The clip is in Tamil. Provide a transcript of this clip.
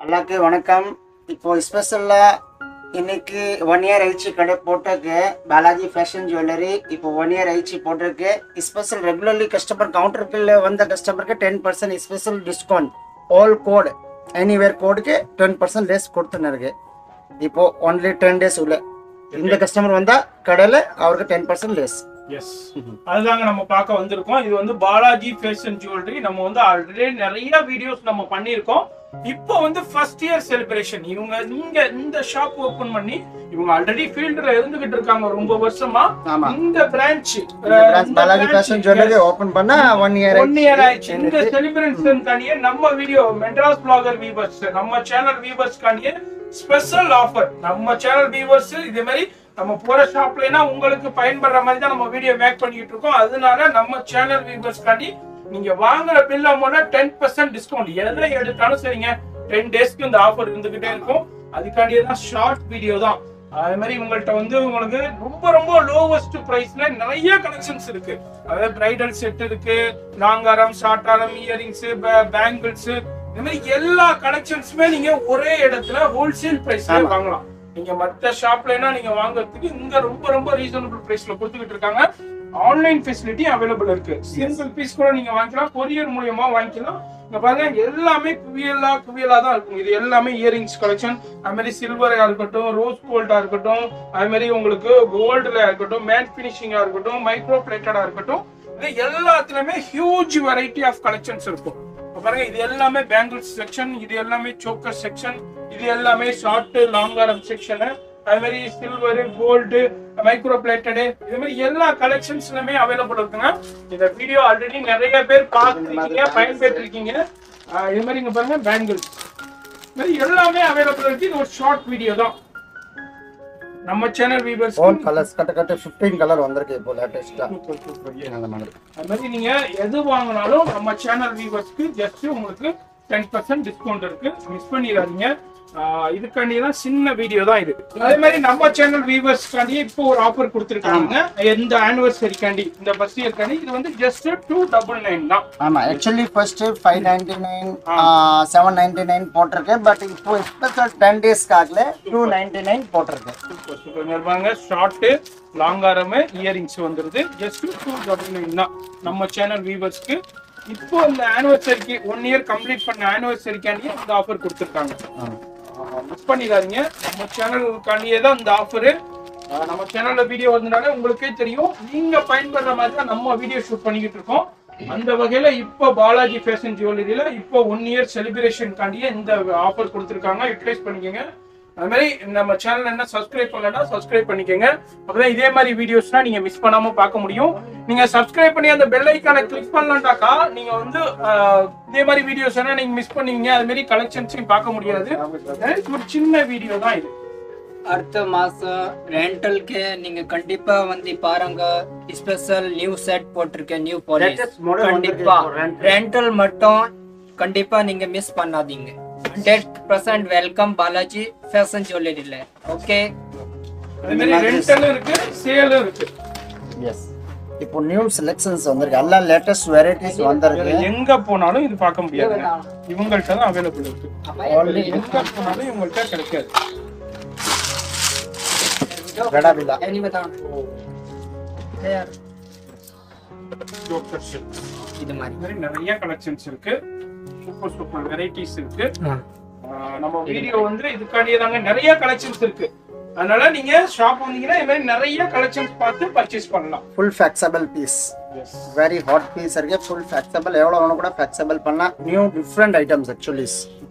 எல்லாருக்கும் வணக்கம் இப்போ ஸ்பெஷலாக இன்னைக்கு ஒன் இயர் ஆயிடுச்சு கடை போட்டிருக்கு பாலாஜி ஃபேஷன் ஜுவல்லரி இப்போ ஒன் இயர் ஆயிடுச்சு போட்டிருக்கு ஸ்பெஷல் ரெகுலர்லி கஸ்டமர் கவுண்டருக்குள்ள வந்த கஸ்டமருக்கு ten percent special discount all code anywhere கோடுக்கு டென் பர்சன்ட் லெஸ் கொடுத்துன்னு இருக்கு இப்போ ஒன்லி டென் டேஸ் உள்ள இந்த கஸ்டமர் வந்தா கடையில் அவருக்கு டென் பர்சன்ட் லெஸ் எஸ் அதுதாங்க நம்ம பார்க்க வந்திருக்கோம் இது வந்து பாலாஜி ஃபேஷன் ஜுவல்லரி நம்ம வந்து ஆல்ரெடி நிறைய வீடியோஸ் நம்ம பண்ணியிருக்கோம் இப்போ வந்து ஃபர்ஸ்ட் இயர் செலிப்ரேஷன் இவங்க இங்க இந்த ஷாப் ஓபன் பண்ணி இவங்க ஆல்ரெடி ஃபீல்டுல இருந்துகிட்டு இருக்காங்க ரொம்ப வருஷமா ஆமா இந்த branch Balaji fashion jewellery open பண்ணா ஒன் இயர் ஒன் இயர் ஆயிடுச்சு இந்த செலிப்ரேஷன் காண்டியே நம்ம வீடியோ மெட்ராஸ் பிளாகர் வீவர்ஸ் நம்ம சேனல் வீவர்ஸ் காண்டியே ஸ்பெஷல் ஆஃபர் நம்ம சேனல் வீவர்ஸ் இதே மாதிரி நம்ம போற ஷாப்லனா உங்களுக்கு பயன்படுற மாதிரி தான் நம்ம வீடியோ மேக் பண்ணிட்டு இருக்கோம் அதனால நம்ம சேனல் வீவர்ஸ் காண்டி நீங்க வாங்குற bill amount ten percent discount எதை எடுத்தாலும் சரிங்க டென் டேஸ்க்கு இந்த ஆஃபர் இருந்துகிட்டே இருக்கும் அதுக்காண்டியே தான் ஷார்ட் வீடியோ தான் அதே மாதிரி உங்கள்ட்ட வந்து உங்களுக்கு ரொம்ப ரொம்ப லோவஸ்ட் பிரைஸ்ல நிறைய கலெக்ஷன்ஸ் இருக்கு அதாவது பிரைடல் செட் இருக்கு லாங் ஆரம் ஷார்ட் ஆரம் இயரிங்ஸ் பேங்கிள்ஸ் இந்த மாதிரி எல்லா கலெக்ஷன்ஸுமே நீங்க ஒரே இடத்துல ஹோல்சேல் பிரைஸ்ல ஆமா. வாங்கலாம் நீங்க மத்த ஷாப்லனா நீங்க வாங்குறதுக்கு இங்க ரொம்ப ரொம்ப ரீசனபிள் பிரைஸ்ல கொடுத்துக்கிட்டு இருக்காங்க ஆன்லைன் ஃபெசிலிட்டி அவைலபிள் இருக்கு சிங்கிள் பீஸ் கூட நீங்க வாங்கிக்கலாம் கொரியர் மூலியமா வாங்கிக்கலாம் இங்க பாருங்க எல்லாமே குவியலா குவியலா தான் இருக்கும் இது எல்லாமே இயரிங்ஸ் கலெக்ஷன் அது மாதிரி சில்வரா இருக்கட்டும் ரோஸ் கோல்டா இருக்கட்டும் அது மாதிரி உங்களுக்கு கோல்டுல இருக்கட்டும் மேட் பினிஷிங்கா இருக்கட்டும் மைக்ரோ பிளேட்டடா இருக்கட்டும் இது எல்லாத்துலயுமே ஹியூஜ் வெரைட்டி ஆஃப் கலெக்ஷன்ஸ் இருக்கும் இப்ப பாருங்க இது எல்லாமே பேங்கிள்ஸ் செக்ஷன் இது எல்லாமே சோக்கர் செக்ஷன் இது எல்லாமே ஷார்ட் லாங் ஆரம் செக்ஷன் அது மாதிரி சில்வர் கோல்டு மைக்ரோ பிளேட்டடு இது மாதிரி எல்லா கலெக்ஷன்ஸ்லுமே அவைலபிள் இருக்குங்க இந்த வீடியோ ஆல்ரெடி நிறைய பேர் பார்த்துருக்கீங்க பயன்பெற்றிருக்கீங்க ஆஹ் இது மாதிரி இங்க பாருங்க பேங்கிள்ஸ் இது மாதிரி எல்லாமே அவைலபிள் இருக்கு இது ஒரு ஷார்ட் வீடியோ தான் நம்ம சேனல் வீவர்ஸ் ஆல் கலர்ஸ் கட்ட கட்ட ஃபிஃப்டீன் கலர் வந்திருக்கு இப்போ லேட்டஸ்டா அந்த மாதிரி அது மாதிரி நீங்க எது வாங்கினாலும் நம்ம சேனல் வியூவர்ஸ்க்கு ஜஸ்ட் உங்களுக்கு டென் பர்சன்ட் டிஸ்கவுண்ட் இருக்கு மிஸ் பண்ணிடாதீங்க ஆஹ் இதுக்காண்டி தான் சின்ன வீடியோ தான் இது அதே மாதிரி நம்ம சேனல் வியூவர்ஸ்க்காண்டி இப்போ ஒரு ஆஃபர் கொடுத்துருக்காங்க எந்த ஆனிவர்சரிக்காண்டி இந்த ஃபர்ஸ்ட் இயர்க்காண்டி இது வந்து ஜஸ்ட் டூ டபுள் நைன் தான் ஆமா actually first five ninety nine seven ninety nine போட்டிருக்கு பட் இப்போ ஸ்பெஷல் டென் டேஸ்க்காகல டூ நைன்டி நைன் போட்டிருக்கு சூப்பர் சூப்பர் இருப்பாங்க ஷார்ட்டு லாங் ஆரமு இயரிங்ஸ் வந்துருது ஜஸ்ட் டூ டபுள் நைன் தான் நம்ம சேனல் வியூவர்ஸ்க்கு இப்போ இந்த ஆனிவர்சரிக்கு ஒன் இயர் கம்ப்ளீட் பண்ண ஆனிவர்சரிக்காண்டியே இந்த ஆஃபர் கொடுத்துருக்காங்க மிஸ் பண்ணிடாதீங்க நம்ம சேனலுக்காண்டியே தான் இந்த ஆஃபரு நம்ம சேனல்ல வீடியோ வந்தனால உங்களுக்கே தெரியும் நீங்க பயன்படுற மாதிரி தான் நம்ம வீடியோ ஷூட் பண்ணிக்கிட்டு இருக்கோம் அந்த வகையில இப்போ பாலாஜி ஃபேஷன் ஜுவல்லரியில இப்போ ஒன் இயர் செலிப்ரேஷன்காண்டியே இந்த ஆஃபர் கொடுத்துருக்காங்க யூட்டிலைஸ் பண்ணிக்கோங்க அது மாதிரி நம்ம சேனல் என்ன சப்ஸ்கிரைப் பண்ணலன்னா சப்ஸ்கிரைப் பண்ணிக்கோங்க அப்பதான் இதே மாதிரி வீடியோஸ்லாம் நீங்க மிஸ் பண்ணாம பார்க்க முடியும் நீங்க சப்ஸ்கிரைப் பண்ணி அந்த பெல் ஐக்கானை கிளிக் பண்ணலாம்டாக்கா நீங்க வந்து ஆஹ், இதே மாதிரி வீடியோஸ் எல்லாம் நீங்க மிஸ் பண்ணுவீங்க அது மாதிரி கலெக்ஷன்ஸையும் பார்க்க முடியாது அதனால இது ஒரு சின்ன வீடியோ தான் இது அடுத்த மாசம் ரெண்டலுக்கு நீங்க கண்டிப்பா வந்து பாருங்க ஸ்பெஷல் நியூ செட் போட்டிருக்கேன் நியூ பாலிஸ் Latest model கண்டிப்பா வந்திருக்கு இப்போ rental. ரெண்டல் மட்டும் கண்டிப்பா நீங்க மிஸ் பண்ணாதீங்க hundred percent welcome Balaji fashion ஜுவல்லரியில ஓகே அது மாதிரி ரெண்டலும் இருக்கு சேலும் இருக்கு எஸ் இப்போ நியூ செலெக்ஷன்ஸ் வந்திருக்கு எல்லா லேட்டஸ்ட் வெரைட்டிஸ் வேற வந்திருக்கு எங்க போனாலும் இது பார்க்க முடியாது இவங்கள்ட்ட தான் அவைலபிள் இருக்கு Only எங்க போனாலும் இவங்கள்ட்ட கிடைக்காது கடபில்லா Joker set. இது மாதிரி இந்த மாதிரி நிறைய கலெக்ஷன்ஸ் இருக்கு சூப்பர் சூப்பர் வெரைட்டிஸ் இருக்கு ஆஹ் நம்ம வீடியோ வந்து இதுக்காண்டியே தாங்க நிறைய கலெக்ஷன்ஸ் இருக்கு அதனால நீங்க ஷாப் வந்தீங்கன்னா இது மாதிரி நிறைய கலெக்ஷன்ஸ் பார்த்து பர்ச்சேஸ் பண்ணலாம் full flexible piece very hot piece இருக்கு ஃபுல் ஃபிளெக்சிபிள் எவ்வளோ வேணும் கூட ஃபிளெக்சிபிள் பண்ணலாம் நியூ டிஃப்ரெண்ட் ஐட்டம்ஸ் ஆக்சுவலிஸ்